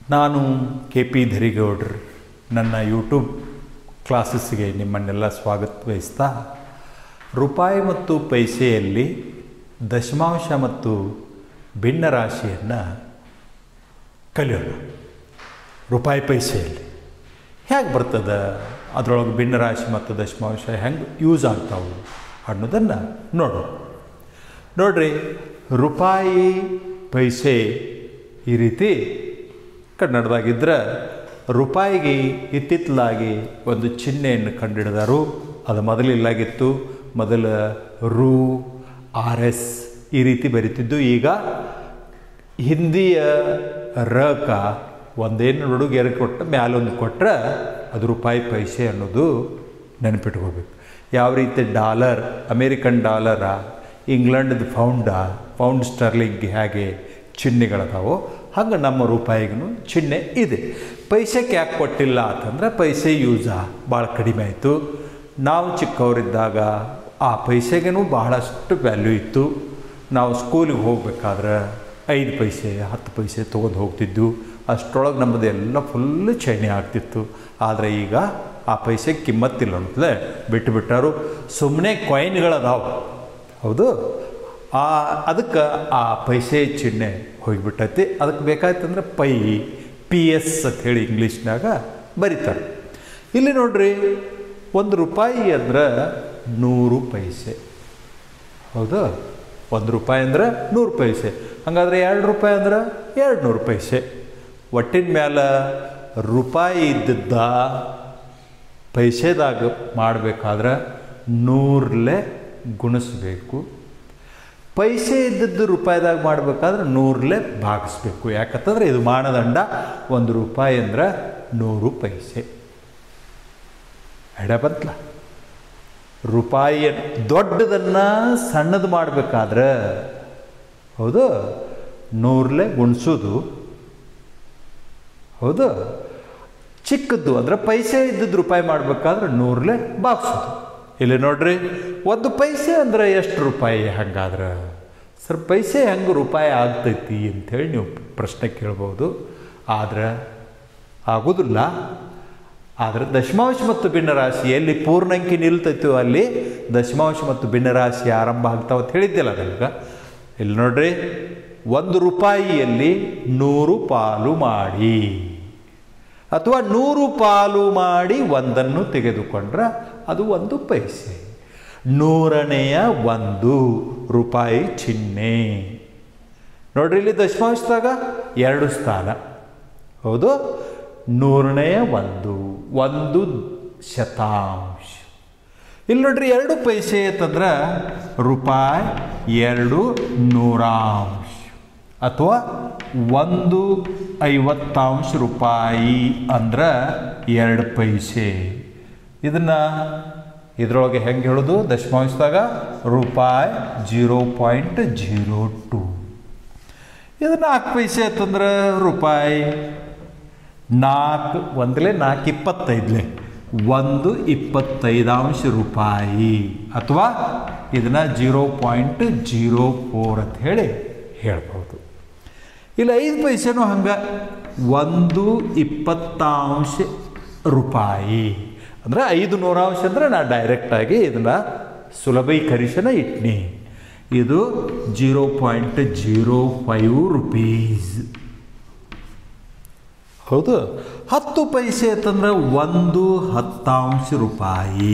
ನಾನು K P ಧರಿಗೌಡ್ರು ನನ್ನ YouTube ಕ್ಲಾಸಸ್ಗೆ ನಿಮ್ಮನ್ನೆಲ್ಲ ಸ್ವಾಗತ ಬಯಸ್ತಾ ರೂಪಾಯಿ ಮತ್ತು ಪೈಸೆಯಲ್ಲಿ ದಶಮಾಂಶ ಮತ್ತು ಭಿನ್ನರಾಶಿಯನ್ನು ಕಲಿಯೋಣ ರೂಪಾಯಿ ಪೈಸೆಯಲ್ಲಿ ಹೇಗೆ ಬರ್ತದೆ ಅದರೊಳಗೆ ಭಿನ್ನರಾಶಿ ಮತ್ತು ದಶಮಾಂಶ ಹೆಂಗೆ ಯೂಸ್ ಆಗ್ತಾವೆ ಅನ್ನೋದನ್ನು ನೋಡೋಣ ನೋಡ್ರಿ ರೂಪಾಯಿ ಪೈಸೆ ಈ ರೀತಿ ಕನ್ನಡದಾಗಿದ್ದರೆ ರೂಪಾಯಿಗೆ ಇತ್ತಿತ್ತಲಾಗಿ ಒಂದು ಚಿಹ್ನೆಯನ್ನು ಕಂಡುಹಿಡಿದರು ಅದು ಮೊದಲಿಲ್ಲಾಗಿತ್ತು ಮೊದಲ ರು ಆರ್ ಎಸ್ ಈ ರೀತಿ ಬರಿತಿದ್ದು ಈಗ ಹಿಂದಿಯ ರಕ ಒಂದೇನು ಹುಡುಗ ಎರಡು ಕೊಟ್ಟು ಮ್ಯಾಲೊಂದು ಕೊಟ್ಟರೆ ಅದು ರೂಪಾಯಿ ಪೈಸೆ ಅನ್ನೋದು ನೆನಪಿಟ್ಕೋಬೇಕು ಯಾವ ರೀತಿ ಡಾಲರ್ ಅಮೇರಿಕನ್ ಡಾಲರ ಇಂಗ್ಲೆಂಡ್ದು ಫೌಂಡ ಪೌಂಡ್ ಸ್ಟರ್ಲಿಂಗ್ ಹೇಗೆ ಚಿಹ್ನೆಗಳದಾವೋ ಹಂಗೆ ನಮ್ಮ ರೂಪಾಯಿಗೂ ಚಿಹ್ನೆ ಇದೆ ಪೈಸೆಗೆ ಯಾಕೆ ಕೊಟ್ಟಿಲ್ಲ ಅಂತಂದ್ರೆ ಪೈಸೆ ಯೂಸ ಭಾಳ ಕಡಿಮೆ ಆಯಿತು ನಾವು ಚಿಕ್ಕವರಿದ್ದಾಗ ಆ ಪೈಸೆಗೂ ಬಹಳಷ್ಟು ವ್ಯಾಲ್ಯೂ ಇತ್ತು ನಾವು ಸ್ಕೂಲಿಗೆ ಹೋಗ್ಬೇಕಾದ್ರೆ ಐದು ಪೈಸೆ ಹತ್ತು ಪೈಸೆ ತೊಗೊಂಡು ಹೋಗ್ತಿದ್ದು ಅಷ್ಟರೊಳಗೆ ನಮ್ಮದು ಎಲ್ಲ ಫುಲ್ಲು ಚೈನೆ ಆಗ್ತಿತ್ತು ಆದರೆ ಈಗ ಆ ಪೈಸೆ ಕಿಮ್ಮತ್ತಿಲ್ಲ ಅಂತಲೇ ಬಿಟ್ಟು ಬಿಟ್ಟರು ಸುಮ್ಮನೆ ಕಾಯಿನ್ಗಳದಾವು ಹೌದು ಆ ಅದಕ್ಕೆ ಆ ಪೈಸೆ ಚಿಹ್ನೆ ಹೋಗಿಬಿಟ್ಟೈತಿ ಅದಕ್ಕೆ ಬೇಕಾಯ್ತಂದ್ರೆ ಪೈ ಪಿ ಎಸ್ ಅಂತ ಹೇಳಿ ಇಂಗ್ಲೀಷ್ನಾಗ ಬರೀತಾರೆ ಇಲ್ಲಿ ನೋಡ್ರಿ ಒಂದು ರೂಪಾಯಿ ಅಂದ್ರೆ ನೂರು ಪೈಸೆ ಹೌದು ಒಂದು ರೂಪಾಯಿ ಅಂದ್ರೆ ನೂರು ಪೈಸೆ ಹಾಗಾದ್ರೆ ಎರಡು ರೂಪಾಯಿ ಅಂದ್ರೆ ಎರಡು ನೂರು ಪೈಸೆ ಒಟ್ಟಿನ ಮ್ಯಾಲ ರೂಪಾಯಿ ಇದ್ದದ್ದ ಪೈಸೆದಾಗ ಮಾಡಬೇಕಾದ್ರೆ ನೂರಲ್ಲೇ ಗುಣಿಸ್ಬೇಕು ಪೈಸೆ ಇದ್ದದ್ದು ರೂಪಾಯಿದಾಗ ಮಾಡಬೇಕಾದ್ರೆ ನೂರಲ್ಲೇ ಭಾಗಿಸ್ಬೇಕು ಯಾಕಂತಂದ್ರೆ ಇದು ಮಾನದಂಡ ಒಂದು ರೂಪಾಯಿ ಅಂದ್ರೆ ನೂರು ಪೈಸೆ ಎಡ ಬಂತಲ ರೂಪಾಯಿ ದೊಡ್ಡದನ್ನು ಸಣ್ಣದು ಮಾಡಬೇಕಾದ್ರೆ ಹೌದು ನೂರಲ್ಲೇ ಗುಣಿಸೋದು ಹೌದು ಚಿಕ್ಕದ್ದು ಅಂದರೆ ಪೈಸೆ ಇದ್ದದ್ದು ರೂಪಾಯಿ ಮಾಡಬೇಕಾದ್ರೆ ನೂರಲ್ಲೇ ಬಾಗ್ಸೋದು ಇಲ್ಲಿ ನೋಡ್ರಿ ಒಂದು ಪೈಸೆ ಅಂದರೆ ಎಷ್ಟು ರೂಪಾಯಿ ಹಂಗಾದ್ರೆ ಸರ್ ಪೈಸೆ ಹೆಂಗೆ ರೂಪಾಯಿ ಆಗ್ತೈತಿ ಅಂಥೇಳಿ ನೀವು ಪ್ರಶ್ನೆ ಕೇಳ್ಬೋದು ಆದರೆ ಆಗೋದಿಲ್ಲ ಆದರೆ ದಶಮಾಂಶ ಮತ್ತು ಭಿನ್ನರಾಶಿ ಎಲ್ಲಿ ಪೂರ್ಣಂಕಿ ನಿಲ್ತೈತೋ ಅಲ್ಲಿ ದಶಮಾಂಶ ಮತ್ತು ಭಿನ್ನರಾಶಿ ಆರಂಭ ಆಗ್ತಾವ ಅಂತ ಹೇಳಿದ್ದಿಲ್ಲ ಅದಕ್ಕೆ ಇಲ್ಲಿ ನೋಡ್ರಿ ಒಂದು ರೂಪಾಯಿಯಲ್ಲಿ ನೂರು ಪಾಲು ಮಾಡಿ ಅಥವಾ ನೂರು ಪಾಲು ಮಾಡಿ ಒಂದನ್ನು ತೆಗೆದುಕೊಂಡ್ರೆ ಅದು ಒಂದು ಪೈಸೆ ನೂರನೆಯ ಒಂದು ರೂಪಾಯಿ ಚಿಹ್ನೆ ನೋಡ್ರಿ ಇಲ್ಲಿ ದಶಮಾಂಶದಾಗ ಎರಡು ಸ್ಥಾನ ಹೌದು ನೂರನೆಯ ಒಂದು ಒಂದು ಶತಾಂಶ ಇಲ್ಲಿ ನೋಡ್ರಿ ಎರಡು ಪೈಸೆ ಅಂತಂದ್ರೆ ರೂಪಾಯಿ ಎರಡು ನೂರಾಂಶ ಅಥವಾ ಒಂದು ಐವತ್ತಾಂಶ ರೂಪಾಯಿ ಅಂದ್ರೆ ಎರಡು ಪೈಸೆ ಇದನ್ನು ಇದರೊಳಗೆ ಹೆಂಗೆ ಹೇಳೋದು ದಶಮಾಂಶದಾಗ ರೂಪಾಯಿ ಜೀರೋ ಪಾಯಿಂಟ್ ಜೀರೋ ಟು ಇದು ನಾಲ್ಕು ಪೈಸೆ ಅಂತಂದ್ರೆ ರೂಪಾಯಿ ನಾಲ್ಕು ಒಂದಲೇ ನಾಲ್ಕು ಇಪ್ಪತ್ತೈದಲೇ ಒಂದು ಇಪ್ಪತ್ತೈದಾಂಶ ರೂಪಾಯಿ ಅಥವಾ ಇದನ್ನು ಜೀರೋ ಪಾಯಿಂಟ್ ಜೀರೋ ಫೋರ್ ಅಂತ ಹೇಳಿ ಹೇಳ್ಬೋದು ಇಲ್ಲಿ ಐದು ಪೈಸೆನೂ ಹಂಗೆ ಒಂದು ಇಪ್ಪತ್ತಾಂಶ ರೂಪಾಯಿ ಅಂದರೆ ಐದು ನೂರಾಂಶ ಅಂದರೆ ನಾ ಡೈರೆಕ್ಟಾಗಿ ಇದನ್ನು ಸುಲಭೀಕರಿಸನ ಇಟ್ನಿ ಇದು zero point zero five rupees ಹೌದು ಹತ್ತು ಪೈಸೆ ಅಂತಂದ್ರೆ ಒಂದು ಹತ್ತಾಂಶ ರೂಪಾಯಿ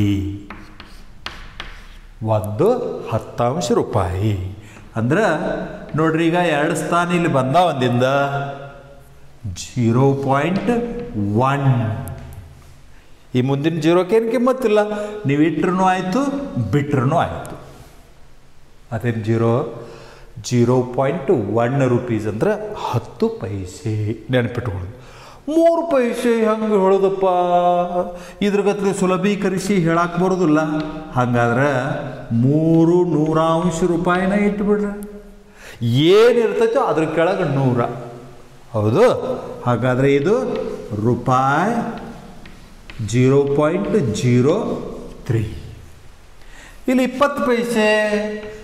ಒಂದು ಹತ್ತಾಂಶ ರೂಪಾಯಿ ಅಂದ್ರೆ ನೋಡ್ರಿ ಈಗ ಎರಡು ಸ್ಥಾನ ಇಲ್ಲಿ ಬಂದ ಒಂದಿಂದ ಜೀರೋ ಪಾಯಿಂಟ್ ಒನ್ ಈ ಮುಂದಿನ ಜೀರೋಕ್ಕೇನು ಕಿಮ್ಮತ್ತಿಲ್ಲ ನೀವು ಇಟ್ರೂ ಆಯಿತು ಬಿಟ್ರೂ ಆಯಿತು ಅದೇನು zero zero point one rupees ಅಂದ್ರೆ ಹತ್ತು ಪೈಸೆ ನೆನಪಿಟ್ಕೊಳ್ಳೋದು ಮೂರು ಪೈಸೆ ಹೆಂಗೆ ಹೇಳೋದಪ್ಪ ಇದ್ರ ಗತ್ಲೆ ಸುಲಭೀಕರಿಸಿ ಹೇಳಕ್ಕೆ ಬರೋದಿಲ್ಲ ಹಾಗಾದ್ರೆ ಮೂರು ನೂರಾಂಶ ರೂಪಾಯಿನ ಇಟ್ಬಿಡ್ರಿ ಏನಿರ್ತೈತೋ ಅದ್ರ ಕೆಳಗೆ ನೂರ ಹೌದು ಹಾಗಾದರೆ ಇದು ರೂಪಾಯಿ ಜೀರೋ ಪಾಯಿಂಟ್ ಜೀರೋ ತ್ರೀ ಇಲ್ಲಿ ಇಪ್ಪತ್ತು ಪೈಸೆ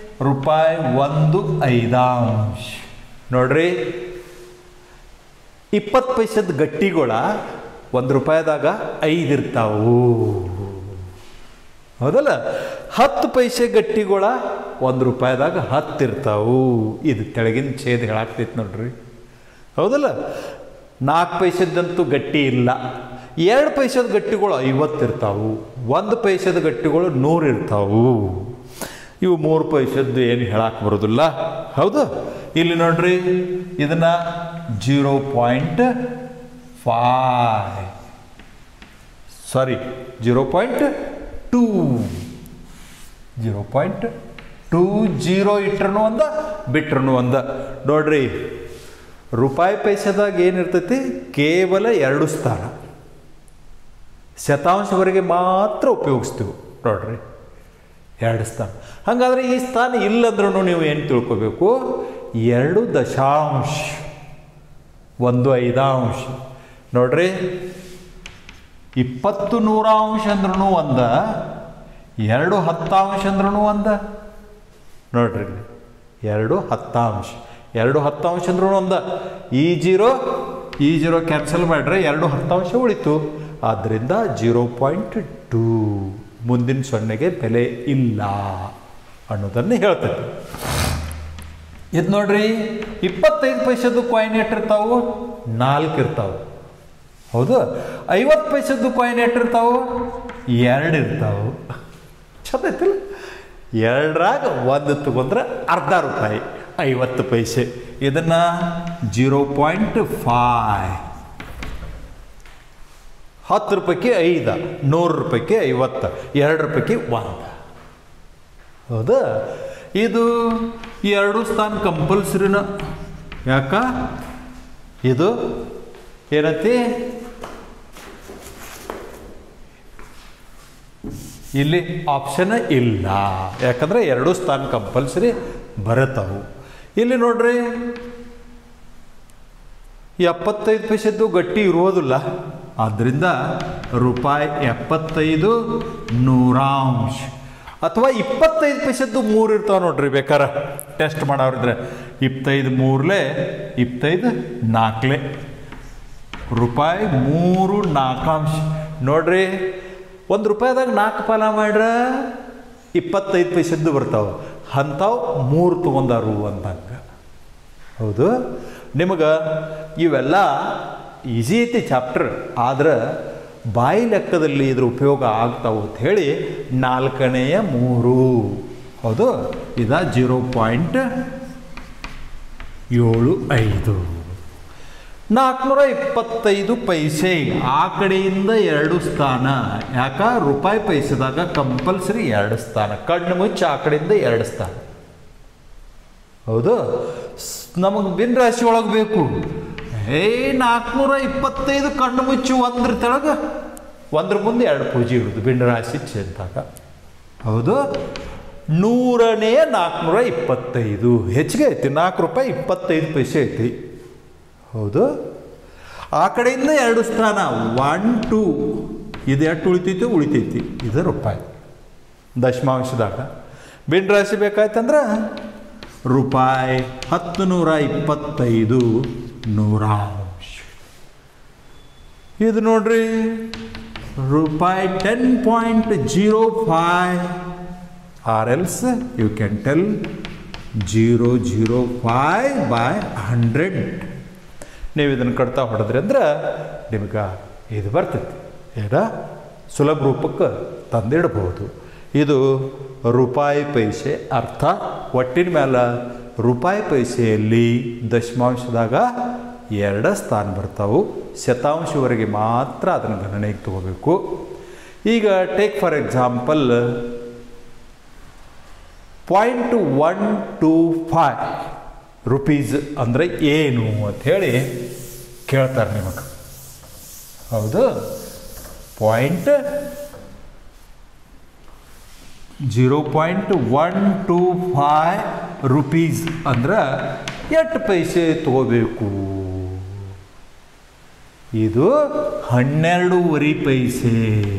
ರೂಪಾಯಿ ಒಂದು ಐದಾಂಶ ನೋಡ್ರಿ ಇಪ್ಪತ್ತು ಪೈಸದ ಗಟ್ಟಿಗಳ ಒಂದು ರೂಪಾಯಿದಾಗ ಐದು ಇರ್ತಾವು ಹೌದಲ್ಲ ಹತ್ತು ಪೈಸೆ ಗಟ್ಟಿಗಳ ಒಂದು ರೂಪಾಯಿದಾಗ ಹತ್ತು ಇರ್ತಾವು ಇದು ತೆಳಗಿನ ಛೇದ ಹೇಳಾಗ್ತೈತೆ ನೋಡ್ರಿ ಹೌದಲ್ಲ ನಾಲ್ಕು ಪೈಸೆದಂತೂ ಗಟ್ಟಿ ಇಲ್ಲ ಎರಡು ಪೈಸದ ಗಟ್ಟಿಗಳು ಐವತ್ತು ಇರ್ತಾವು ಒಂದು ಪೈಸದ ಗಟ್ಟಿಗಳು ನೂರು ಇರ್ತಾವು ಇವು ಮೂರು ಪೈಸದ್ದು ಏನು ಹೇಳಕ್ಕೆ ಬರೋದಿಲ್ಲ ಹೌದು ಇಲ್ಲಿ ನೋಡ್ರಿ ಇದನ್ನ zero point five sorry zero point two zero point two zero ಇಟ್ರೂ ಒಂದ ಬಿಟ್ರೂ ಒಂದ ನೋಡ್ರಿ ರೂಪಾಯಿ ಪೈಸೆದಾಗ ಏನಿರ್ತೈತಿ ಕೇವಲ ಎರಡು ಸ್ಥಾನ ಶತಾಂಶವರೆಗೆ ಮಾತ್ರ ಉಪಯೋಗಿಸ್ತೀವಿ ನೋಡ್ರಿ ಎರಡು ಸ್ಥಾನ ಹಾಗಾದ್ರೆ ಈ ಸ್ಥಾನ ಇಲ್ಲಂದ್ರೂ ನೀವು ಏನು ತಿಳ್ಕೊಬೇಕು ಎರಡು ದಶಾಂಶ ಒಂದು ಐದಾಂಶ ನೋಡ್ರಿ ಇಪ್ಪತ್ತು ನೂರಾಂಶ ಅಂದ್ರೂ ಒಂದ ಎರಡು ಹತ್ತಾಂಶ ಅಂದ್ರೂ ಒಂದ ನೋಡ್ರಿ ಇಲ್ಲಿ. ಎರಡು ಹತ್ತಾಂಶ ಎರಡು ಹತ್ತಾಂಶ ಅಂದ್ರೂ ಒಂದ ಈ ಜೀರೋ ಈ ಜೀರೋ ಕ್ಯಾನ್ಸಲ್ ಮಾಡ್ರೆ ಎರಡು ಹತ್ತಾಂಶ ಉಳಿತು ಆದ್ದರಿಂದ ಜೀರೋ ಪಾಯಿಂಟ್ ಟೂ ಮುಂದಿನ ಸೊನ್ನೆಗೆ ಬೆಲೆ ಇಲ್ಲ ಅನ್ನೋದನ್ನು ಹೇಳ್ತೈತಿ ಇದು ನೋಡ್ರಿ ಇಪ್ಪತ್ತೈದು ಪೈಸದ್ದು ಕಾಯಿನ್ ಎಟ್ಟಿರ್ತಾವು ನಾಲ್ಕು ಇರ್ತಾವೆ ಹೌದು ಐವತ್ತು ಪೈಸದ್ದು ಕಾಯಿನ್ ಎಟ್ಟಿರ್ತಾವು ಎರಡು ಇರ್ತಾವು ಚಂದ ಐತಿಲ್ಲ ಎರಡರಾಗ ಒಂದು ತಗೊಂಡ್ರೆ ಅರ್ಧ ರೂಪಾಯಿ ಐವತ್ತು ಪೈಸೆ ಇದನ್ನು ಜೀರೋ ಪಾಯಿಂಟ್ ಫೈ ಹತ್ತು ರೂಪಾಯಿಗೆ ಐದ ನೂರು ರೂಪಾಯಿಗೆ ಐವತ್ತು ಎರಡು ರೂಪಾಯಿಗೆ ಒಂದು ಹೌದಾ ಇದು ಎರಡು ಸ್ಥಾನ ಕಂಪಲ್ಸರಿನ ಯಾಕ ಇದು ಏನತಿ ಇಲ್ಲಿ ಆಪ್ಷನ್ ಇಲ್ಲ ಯಾಕಂದ್ರೆ ಎರಡು ಸ್ಥಾನ ಕಂಪಲ್ಸರಿ ಬರುತ್ತವು ಇಲ್ಲಿ ನೋಡ್ರಿ ಎಪ್ಪತ್ತೈದು ಪೈಸೆದ್ದು ಗಟ್ಟಿ ಇರುವುದಿಲ್ಲ ಆದ್ದರಿಂದ ರೂಪಾಯಿ ಎಪ್ಪತ್ತೈದು ನೂರಾಂಶ ಅಥವಾ ಇಪ್ಪತ್ತೈದು ಪೈಸೆದ್ದು ಮೂರು ಇರ್ತಾವೆ ನೋಡ್ರಿ ಬೇಕಾರ ಟೆಸ್ಟ್ ಮಾಡೋರಿದ್ರೆ ಇಪ್ಪತ್ತೈದು ಮೂರಲೆ ಇಪ್ಪತ್ತೈದು ನಾಲ್ಕಲೆ ರೂಪಾಯಿ ಮೂರು ನಾಲ್ಕಾಂಶ ನೋಡ್ರಿ ಒಂದು ರೂಪಾಯಿದಾಗ ನಾಲ್ಕು ಪಾಲ ಮಾಡ್ರ ಇಪ್ಪತ್ತೈದು ಪೈಸದ್ದು ಬರ್ತಾವೆ ಅಂಥವು ಮೂರು ತೊಗೊಂಡಾರು ಅಂದಂಗೆ ಹೌದು ನಿಮಗೆ ಇವೆಲ್ಲ ಈಸಿ ಐತಿ ಚಾಪ್ಟರ್ ಆದ್ರೆ ಬಾಯಿ ಲೆಕ್ಕದಲ್ಲಿ ಇದ್ರ ಉಪಯೋಗ ಆಗ್ತಾವು ಅಂತ ಹೇಳಿ ನಾಲ್ಕನೆಯ ಮೂರು ಹೌದು ಇದ ಜೀರೋ ಪಾಯಿಂಟ್ ಏಳು ಐದು ನಾಲ್ಕುನೂರ ಇಪ್ಪತ್ತೈದು ಪೈಸೆ ಆ ಕಡೆಯಿಂದ ಎರಡು ಸ್ಥಾನ ಯಾಕ ರೂಪಾಯಿ ಪೈಸೆದಾಗ ಕಂಪಲ್ಸರಿ ಎರಡು ಸ್ಥಾನ ಕಣ್ಣು ಮುಚ್ಚಿ ಆ ಕಡೆಯಿಂದ ಎರಡು ಸ್ಥಾನ ಹೌದು ನಮಗೆ ಬಿನ್ ರಾಶಿ ಒಳಗೆ ಬೇಕು ಏ ನಾಲ್ಕುನೂರ ಇಪ್ಪತ್ತೈದು ಕಣ್ಣು ಮುಚ್ಚು ಒಂದ್ರ ತೆಳಗ ಒಂದ್ರ ಮುಂದೆ ಎರಡು ಪೂಜೆ ಇಡುದು ಬಿಂಡ ರಾಶಿ ಚೆಂದಾಗ ಹೌದು ನೂರನೇ ನಾಲ್ಕುನೂರ ಇಪ್ಪತ್ತೈದು ಹೆಚ್ಚಿಗೆ ಐತಿ ನಾಲ್ಕು ರೂಪಾಯಿ ಇಪ್ಪತ್ತೈದು ಪೈಸೆ ಐತಿ ಹೌದು ಆ ಕಡೆಯಿಂದ ಎರಡು ಸ್ಥಾನ ಒನ್ ಟೂ ಇದು ಎಷ್ಟು ಉಳಿತೈತಿ ಉಳಿತೈತಿ ಇದು ರೂಪಾಯಿ ದಶಮಾಂಶದಾಗ ಬಿನ್ ರಾಶಿ ಬೇಕಾಯ್ತಂದ್ರೆ ರೂಪಾಯಿ ಹತ್ತು ನೂರ ಇಪ್ಪತ್ತೈದು ನೂರಾಂಶ ಇದು ನೋಡ್ರಿ ರೂಪಾಯಿ ten point zero five or else you can tell zero zero five by hundred ನೀವು ಇದನ್ನು ಕಟ್ತಾ ಹೊಡೆದ್ರಿ ಅಂದ್ರೆ ನಿಮ್ಗೆ ಇದು ಬರ್ತೈತಿ ಏನ ಸುಲಭ ರೂಪಕ್ಕೆ ತಂದಿಡಬಹುದು ಇದು ರೂಪಾಯಿ ಪೈಸೆ ಅರ್ಥ ಒಟ್ಟಿನ ಮೇಲೆ ರೂಪಾಯಿ ಪೈಸೆಯಲ್ಲಿ ದಶಮಾಂಶದಾಗ ಎರಡು ಸ್ಥಾನ ಬರ್ತಾವು ಶತಾಂಶವರೆಗೆ ಮಾತ್ರ ಅದನ್ನು ಗಣನೆಗೆ ತಗೋಬೇಕು ಈಗ take for example point one two five rupees ಅಂದರೆ ಏನು ಅಂತ ಹೇಳಿ ಕೇಳ್ತಾರೆ ನಿಮಗೆ ಹೌದು point zero point one two five rupees ಅಂದ್ರೆ ಎಷ್ಟು ಪೈಸೆ ತಗೋಬೇಕು ಇದು ಹನ್ನೆರಡೂವರೆ ಪೈಸೆ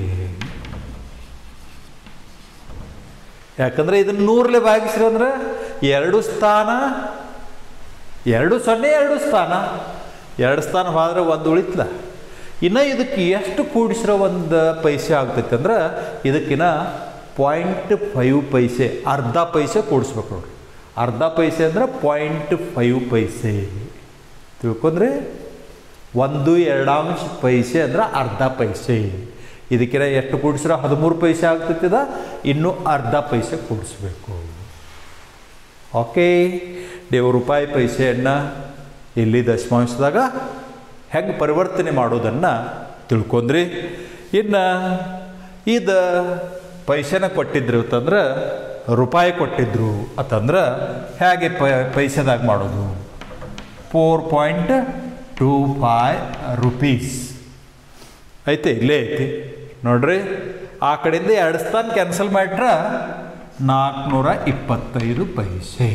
ಯಾಕಂದ್ರೆ ಇದನ್ನ ನೂರಲೆ ಭಾಗಿಸ್ರಿ ಅಂದ್ರೆ ಎರಡು ಸ್ಥಾನ ಎರಡು ಸೊನ್ನೆ ಎರಡು ಸ್ಥಾನ ಎರಡು ಸ್ಥಾನ ಹೋದ್ರೆ ಒಂದು ಉಳಿತಲ್ಲ ಇನ್ನು ಇದಕ್ಕೆ ಎಷ್ಟು ಕೂಡಿಸಿರೋ ಒಂದು ಪೈಸೆ ಆಗ್ತೈತೆ ಅಂದ್ರೆ ಇದಕ್ಕಿನ್ನ ಪಾಯಿಂಟ್ ಫೈವ್ ಪೈಸೆ ಅರ್ಧ ಪೈಸೆ ಕೂಡಿಸ್ಬೇಕು ನೋಡ್ರಿ ಅರ್ಧ ಪೈಸೆ ಅಂದ್ರೆ ಪಾಯಿಂಟ್ ಫೈವ್ ಪೈಸೆ ತಿಳ್ಕೊಂಡ್ರೆ ಒಂದು ಎರಡಾಂಶ ಪೈಸೆ ಅಂದ್ರೆ ಅರ್ಧ ಪೈಸೆ ಇದಕ್ಕಿಂತ ಎಷ್ಟು ಕೂಡಿಸಿರೋ ಹದಿಮೂರು ಪೈಸೆ ಆಗ್ತೈತಿದ ಇನ್ನೂ ಅರ್ಧ ಪೈಸೆ ಕೂಡಿಸ್ಬೇಕು ಓಕೆ ನೀವು ರೂಪಾಯಿ ಪೈಸೆಯನ್ನು ಇಲ್ಲಿ ದಶಮಾಂಶದಾಗ ಹೆಂಗೆ ಪರಿವರ್ತನೆ ಮಾಡೋದನ್ನು ತಿಳ್ಕೊಂಡ್ರಿ ಇನ್ನು ಇದು ಪೈಸೆನ ಕೊಟ್ಟಿದ್ರು ಅಂತಂದ್ರೆ ರೂಪಾಯಿ ಕೊಟ್ಟಿದ್ರು ಅಂತಂದ್ರೆ ಹೇಗೆ ಪೈಸೆದಾಗ ಮಾಡೋದು four point two five rupees ಐತೆ ಇಲ್ಲೇ ಐತಿ ನೋಡ್ರಿ ಆ ಕಡೆಯಿಂದ ಎರಡು ಸ್ಥಾನ ಕ್ಯಾನ್ಸಲ್ ಮಾಡ್ರ ನಾಲ್ಕುನೂರ ಇಪ್ಪತ್ತೈದು ಪೈಸೆ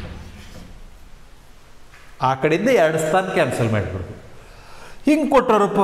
ಆ ಕಡೆಯಿಂದ ಎರಡು ಸ್ಥಾನ ಕ್ಯಾನ್ಸಲ್ ಮಾಡಿಬಿಡ್ದು ಹಿಂಗೆ ಕೊಟ್ಟರಪ್ಪ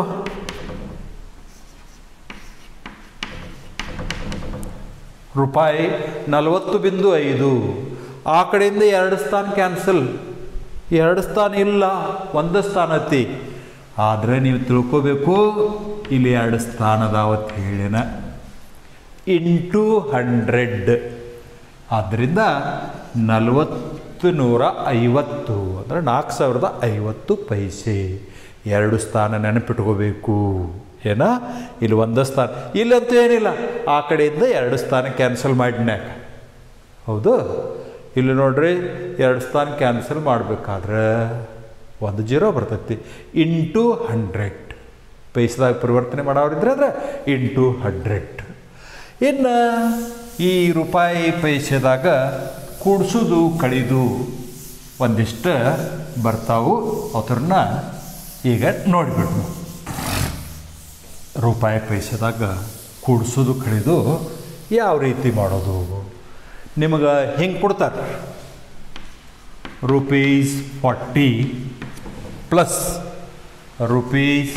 ರೂಪಾಯಿ ನಲವತ್ತು ಬಿಂದು ಐದು ಆ ಕಡೆಯಿಂದ ಎರಡು ಸ್ಥಾನ ಕ್ಯಾನ್ಸಲ್ ಎರಡು ಸ್ಥಾನ ಇಲ್ಲ ಒಂದು ಸ್ಥಾನ ಐತಿ ಆದರೆ ನೀವು ತಿಳ್ಕೋಬೇಕು ಇಲ್ಲಿ ಎರಡು ಸ್ಥಾನ ಅದಾವತ್ತು ಹೇಳಿನ ಇಂಟು ಹಂಡ್ರೆಡ್ ಆದ್ದರಿಂದ ನಲವತ್ತು ನೂರ ಐವತ್ತು ಅಂದರೆ ನಾಲ್ಕು ಸಾವಿರದ ಐವತ್ತು ಪೈಸೆ ಎರಡು ಸ್ಥಾನ ನೆನಪಿಟ್ಕೋಬೇಕು ಏನ ಇಲ್ಲಿ ಒಂದು ಸ್ಥಾನ ಇಲ್ಲಂತೂ ಏನಿಲ್ಲ ಆ ಕಡೆಯಿಂದ ಎರಡು ಸ್ಥಾನ ಕ್ಯಾನ್ಸಲ್ ಮಾಡಿನ್ಯಾಕ ಹೌದು ಇಲ್ಲಿ ನೋಡ್ರಿ ಎರಡು ಸ್ಥಾನ ಕ್ಯಾನ್ಸಲ್ ಮಾಡಬೇಕಾದ್ರೆ ಒಂದು ಜೀರೋ ಬರ್ತೈತಿ ಇಂಟು ಹಂಡ್ರೆಡ್ ಪೈಸದಾಗ ಪರಿವರ್ತನೆ ಮಾಡೋರಿದ್ರೆ ಅಂದ್ರೆ ಇಂಟು ಹಂಡ್ರೆಡ್ ಇನ್ನು ಈ ರೂಪಾಯಿ ಪೈಸೆದಾಗ ಕೂಡಿಸೋದು ಕಳಿದು ಒಂದಿಷ್ಟು ಬರ್ತಾವು ಅವ್ರನ್ನ ಈಗ ನೋಡಿಬಿಡ್ನು ರೂಪಾಯಿ ಪೈಸೆದಾಗ ಕೂಡಿಸೋದು ಕಳೆದು ಯಾವ ರೀತಿ ಮಾಡೋದು ನಿಮಗೆ ಹಿಂಗೆ ಕೊಡ್ತಾರೆ rupees forty plus rupees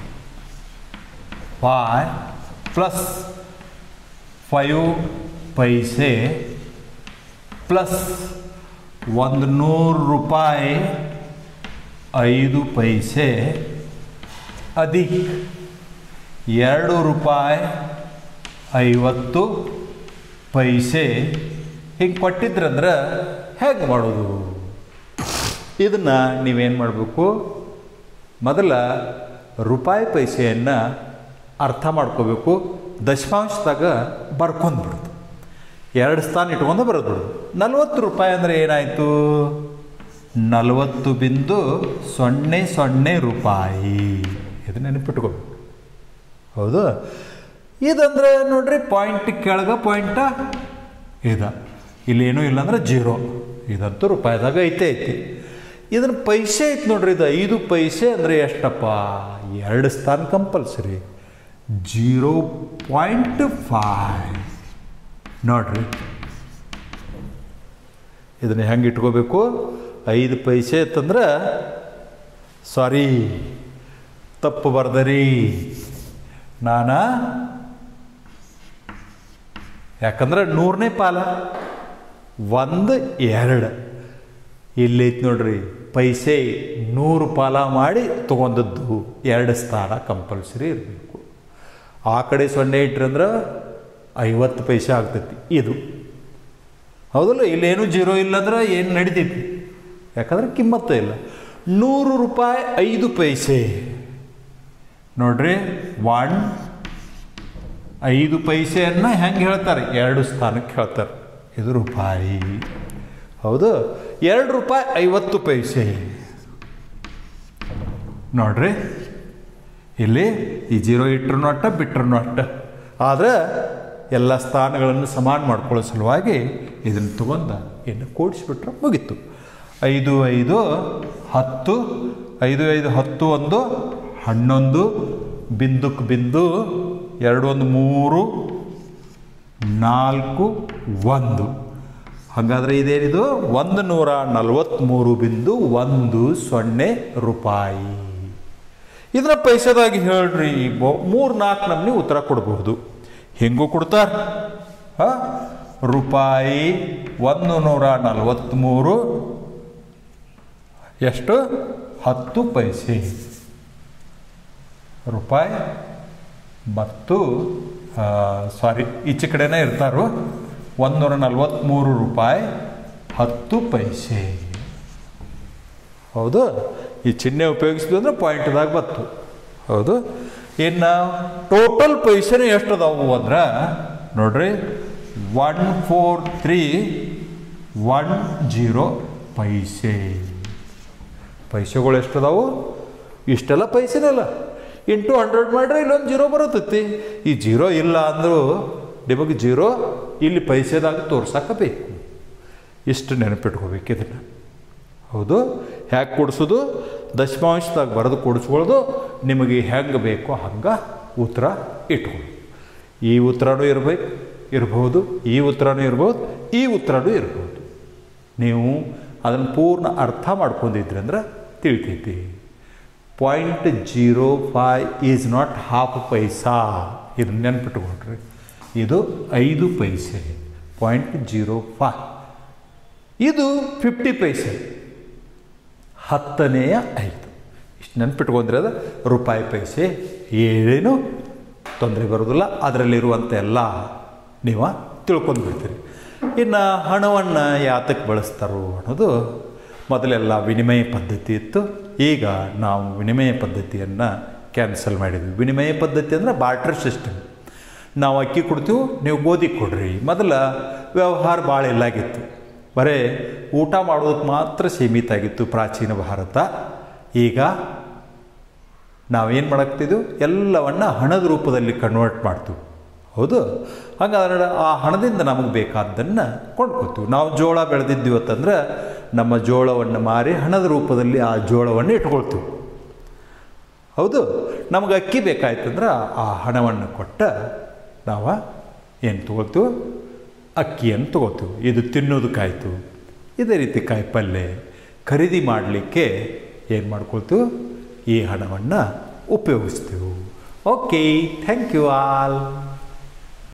five plus five ಪೈಸೆ ಪ್ಲಸ್ ಒಂದು ನೂರು ರೂಪಾಯಿ ಐದು ಪೈಸೆ ಅಧಿಕ ಎರಡು ರೂಪಾಯಿ ಐವತ್ತು ಪೈಸೆ ಹಿಂಗೆ ಕೊಟ್ಟಿದ್ರಂದ್ರೆ ಹೇಗೆ ಮಾಡೋದು ಇದನ್ನು ನೀವೇನು ಮಾಡಬೇಕು ಮೊದಲ ರೂಪಾಯಿ ಪೈಸೆಯನ್ನು ಅರ್ಥ ಮಾಡ್ಕೋಬೇಕು ದಶಮಾಂಶದಾಗ ಬರ್ಕೊಂಡ್ಬಿಡ್ದು ಎರಡು ಸ್ಥಾನ ಇಟ್ಕೊಂಡು ಬರೋದು ನಲ್ವತ್ತು ರೂಪಾಯಿ ಅಂದರೆ ಏನಾಯಿತು ನಲವತ್ತು ಬಿಂದು ಸೊನ್ನೆ ಸೊನ್ನೆ ರೂಪಾಯಿ ಇದು ನೆನಪಿಟ್ಕೋಬೇಕು ಹೌದು ಇದಂದ್ರೆ ನೋಡ್ರಿ ಪಾಯಿಂಟ್ ಕೆಳಗ ಪಾಯಿಂಟ ಇದ ಇಲ್ಲೇನೂ ಇಲ್ಲ ಅಂದ್ರೆ ಜೀರೋ ಇದಂತೂ ರೂಪಾಯಿದಾಗ ಐತೆ ಐತಿ ಇದನ್ನ ಪೈಸೆ ಐತಿ ನೋಡ್ರಿ ಇದು ಐದು ಪೈಸೆ ಅಂದರೆ ಎಷ್ಟಪ್ಪ ಎರಡು ಸ್ಥಾನ ಕಂಪಲ್ಸರಿ ಜೀರೋ ಪಾಯಿಂಟ್ ಫೈವ್ ನೋಡ್ರಿ ಇದನ್ನ ಹೆಂಗೆ ಇಟ್ಕೋಬೇಕು ಐದು ಪೈಸೆ ಇತ್ತಂದ್ರೆ ಸಾರಿ ತಪ್ಪು ಬರ್ದರಿ ನಾನ ಯಾಕಂದ್ರೆ ನೂರನೇ ಪಾಲ ಒಂದು ಎರಡು ಇಲ್ಲೈತಿ ನೋಡ್ರಿ ಪೈಸೆ ನೂರು ಪಾಲ ಮಾಡಿ ತೊಗೊಂಡದ್ದು ಎರಡು ಸ್ಥಾನ ಕಂಪಲ್ಸರಿ ಇರಬೇಕು ಆ ಕಡೆ ಸೊನ್ನೆ ಇಟ್ರಂದ್ರೆ ಐವತ್ತು ಪೈಸೆ ಆಗ್ತೈತಿ ಇದು ಹೌದಲ್ಲ ಇಲ್ಲೇನು ಜೀರೋ ಇಲ್ಲಂದ್ರೆ ಏನು ನಡಿತೈತಿ ಯಾಕಂದ್ರೆ ಕಿಮ್ಮತ್ತು ಇಲ್ಲ ನೂರು ರೂಪಾಯಿ ಐದು ಪೈಸೆ ನೋಡ್ರಿ ಒನ್ ಐದು ಪೈಸೆಯನ್ನು ಹೆಂಗೆ ಹೇಳ್ತಾರೆ ಎರಡು ಸ್ಥಾನಕ್ಕೆ ಹೇಳ್ತಾರೆ ಇದು ರೂಪಾಯಿ ಹೌದು ಎರಡು ರೂಪಾಯಿ ಐವತ್ತು ಪೈಸೆ ನೋಡ್ರಿ ಇಲ್ಲಿ ಈ ಜೀರೋ ಇಟ್ರೂ ಅಟ್ಟ ಬಿಟ್ರೂ ಅಟ್ಟ ಆದರೆ ಎಲ್ಲ ಸ್ಥಾನಗಳನ್ನು ಸಮಾನ ಮಾಡ್ಕೊಳ್ಳೋ ಸಲುವಾಗಿ ಇದನ್ನು ತಗೊಂಡ ಇನ್ನು ಕೂಡಿಸ್ಬಿಟ್ರೆ ಮುಗೀತು ಐದು ಐದು ಹತ್ತು ಐದು ಐದು ಹತ್ತು ಒಂದು ಹನ್ನೊಂದು ಬಿಂದುಕ್ ಬಿಂದು ಎರಡು ಒಂದು ಮೂರು ನಾಲ್ಕು ಒಂದು ಹಾಗಾದರೆ ಇದೇನಿದು ಒಂದು ನೂರ ನಲವತ್ತ್ಮೂರು ಬಿಂದು ಒಂದು ಸೊನ್ನೆ ರೂಪಾಯಿ ಇದರ ಪೈಸೆದಾಗಿ ಹೇಳ್ರಿ ಮೂರು ನಾಲ್ಕು ನಮ್ನಿ ಉತ್ತರ ಕೊಡಬಹುದು ಹೆಂಗೂ ಕೊಡ್ತಾರೆ ಹಾಂ ರೂಪಾಯಿ ಒಂದು ನೂರ ನಲವತ್ತ್ಮೂರು ಎಷ್ಟು ಹತ್ತು ಪೈಸೆ ರೂಪಾಯಿ ಮತ್ತು ಸಾರಿ ಈಚೆ ಕಡೆನೇ ಇರ್ತಾರೋ ಒಂದೂರ ನಲ್ವತ್ತ್ಮೂರು ರೂಪಾಯಿ ಹತ್ತು ಪೈಸೆ ಹೌದು ಈ ಚಿಹ್ನೆ ಉಪಯೋಗಿಸಿದ್ವಿ ಅಂದ್ರೆ ಪಾಯಿಂಟ್ದಾಗ ಬತ್ತು ಹೌದು ಇನ್ನು ಟೋಟಲ್ ಪೈಸೆನೂ ಎಷ್ಟು ಅದಾವು ಅಂದ್ರೆ ನೋಡ್ರಿ one four three one zero ಪೈಸೆ ಪೈಸೆಗಳು ಎಷ್ಟು ಅದಾವು ಇಷ್ಟೆಲ್ಲ ಪೈಸೆನಲ್ಲ ಇಂಟು ಹಂಡ್ರೆಡ್ ಮಾಡ್ರೆ ಇಲ್ಲೊಂದು ಜೀರೋ ಬರುತ್ತೈತಿ ಈ ಜೀರೋ ಇಲ್ಲ ಅಂದರೂ ನಿಮಗೆ ಜೀರೋ ಇಲ್ಲಿ ಪೈಸೆದಾಗ ತೋರ್ಸಕ್ಕೆ ಇಷ್ಟು ನೆನಪಿಟ್ಕೋಬೇಕು ಇದನ್ನು ಹೌದು ಹ್ಯಾಗೆ ಕೊಡಿಸೋದು ದಶಮಾಂಶದಾಗ ಬರೆದು ಕೊಡಿಸ್ಕೊಳ್ಳೋದು ನಿಮಗೆ ಹೆಂಗೆ ಬೇಕೋ ಹಂಗೆ ಉತ್ತರ ಇಟ್ಕೊಳ್ಳಿ ಈ ಉತ್ತರನೂ ಇರಬೇಕು ಇರ್ಬೋದು ಈ ಉತ್ತರನೂ ಇರ್ಬೋದು ಈ ಉತ್ತರನೂ ಇರ್ಬೋದು ನೀವು ಅದನ್ನು ಪೂರ್ಣ ಅರ್ಥ ಮಾಡ್ಕೊಂಡಿದ್ರಿ ಅಂದ್ರೆ ತಿಳಿತೈತಿ point zero five is not half ಪೈಸಾ ಇದನ್ನ ನೆನ್ಪಿಟ್ಕೊಳ್ರಿ ಇದು ಐದು ಪೈಸೆ ಪಾಯಿಂಟ್ ಜೀರೋ ಫೈ ಇದು ಫಿಫ್ಟಿ ಪೈಸೆ ಹತ್ತನೆಯ ಐದು ಇಷ್ಟು ನೆನ್ಪಿಟ್ಕೊಂಡ್ರೆ ಅದು ರೂಪಾಯಿ ಪೈಸೆ ಏನೇನು ತೊಂದರೆ ಬರೋದಿಲ್ಲ ಅದರಲ್ಲಿರುವಂಥ ಎಲ್ಲ ನೀವು ತಿಳ್ಕೊಂಡ್ಬಿಡ್ತೀರಿ ಇನ್ನು ಹಣವನ್ನು ಯಾತಕ್ಕೆ ಬಳಸ್ತಾರೋ ಅನ್ನೋದು ಮೊದಲೆಲ್ಲ ವಿನಿಮಯ ಪದ್ಧತಿ ಇತ್ತು ಈಗ ನಾವು ವಿನಿಮಯ ಪದ್ಧತಿಯನ್ನು ಕ್ಯಾನ್ಸಲ್ ಮಾಡಿದ್ವಿ ವಿನಿಮಯ ಪದ್ಧತಿ ಅಂದರೆ ಬಾರ್ಟರ್ ಸಿಸ್ಟಮ್ ನಾವು ಅಕ್ಕಿ ಕೊಡ್ತೀವಿ ನೀವು ಗೋಧಿ ಕೊಡ್ರಿ ಮೊದಲ ವ್ಯವಹಾರ ಭಾಳ ಇಲ್ಲಾಗಿತ್ತು ಬರೇ ಊಟ ಮಾಡೋದಕ್ಕೆ ಮಾತ್ರ ಸೀಮಿತ ಆಗಿತ್ತು ಪ್ರಾಚೀನ ಭಾರತ ಈಗ ನಾವೇನು ಮಾಡಾಕ್ತಿದ್ವು ಎಲ್ಲವನ್ನ ಹಣದ ರೂಪದಲ್ಲಿ ಕನ್ವರ್ಟ್ ಮಾಡ್ತೀವಿ ಹೌದು ಹಾಗಾದ್ರೆ ಆ ಹಣದಿಂದ ನಮಗೆ ಬೇಕಾದ್ದನ್ನು ಕೊಂಡ್ಕೊತೀವಿ ನಾವು ಜೋಳ ಬೆಳೆದಿದ್ದೀವಿ ಅಂತಂದ್ರೆ ನಮ್ಮ ಜೋಳವನ್ನು ಮಾರಿ ಹಣದ ರೂಪದಲ್ಲಿ ಆ ಜೋಳವನ್ನು ಇಟ್ಕೊಳ್ತೀವಿ ಹೌದು ನಮಗೆ ಅಕ್ಕಿ ಬೇಕಾಯ್ತಂದ್ರೆ ಆ ಹಣವನ್ನು ಕೊಟ್ಟ ನಾವು ಏನು ತೊಗೊಳ್ತೀವಿ ಅಕ್ಕಿಯನ್ನು ತೊಗೋತೀವಿ ಇದು ತಿನ್ನೋದಕ್ಕಾಯ್ತು ಇದೇ ರೀತಿ ಕಾಯಿಪಲ್ಯ ಖರೀದಿ ಮಾಡಲಿಕ್ಕೆ ಏನು ಮಾಡ್ಕೊಳ್ತೀವಿ ಈ ಹಣವನ್ನು ಉಪಯೋಗಿಸ್ತೀವಿ ಓಕೆ ಥ್ಯಾಂಕ್ ಯು ಆಲ್